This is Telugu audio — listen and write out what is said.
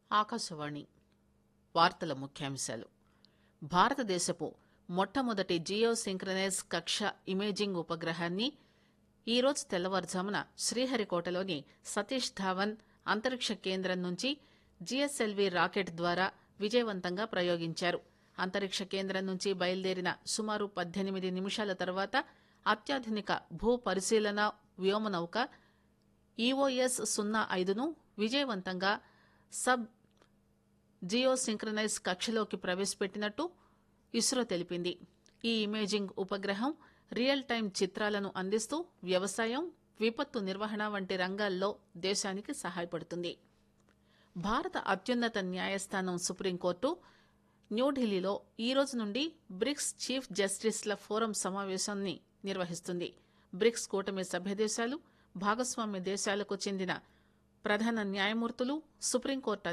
ఆకాశవాణి వార్తల ముఖ్యాంశాలు భారతదేశపు మొట్టమొదటి జియో సింక్రనైజ్ కక్ష ఇమేజింగ్ ఉపగ్రహాన్ని ఈరోజు తెల్లవారుజామున శ్రీహరికోటలోని సతీష్ ధావన్ అంతరిక్ష కేంద్రం నుంచి జిఎస్ఎల్వి రాకెట్ ద్వారా విజయవంతంగా ప్రయోగించారు అంతరిక్ష కేంద్రం నుంచి బయలుదేరిన సుమారు పద్దెనిమిది నిమిషాల తర్వాత అత్యాధునిక భూ పరిశీలన వ్యోమనౌక ఈఓఎస్ సున్నా ఐదును విజయవంతంగా సబ్ జియో సింక్రనైజ్ కక్షలోకి ప్రవేశపెట్టినట్టు ఇస్రో తెలిపింది ఈ ఇమేజింగ్ ఉపగ్రహం రియల్ టైం చిత్రాలను అందిస్తూ వ్యవసాయం విపత్తు నిర్వహణ వంటి రంగాల్లో దేశానికి సహాయపడుతుంది భారత అత్యున్నత న్యాయస్థానం సుప్రీంకోర్టు న్యూఢిల్లీలో ఈ రోజు నుండి బ్రిక్స్ చీఫ్ జస్టిస్ల ఫోరం సమావేశాన్ని నిర్వహిస్తుంది బ్రిక్స్ కూటమి సభ్యదేశాలు భాగస్వామ్య దేశాలకు చెందిన ప్రధాన న్యాయమూర్తులు సుప్రీంకోర్టు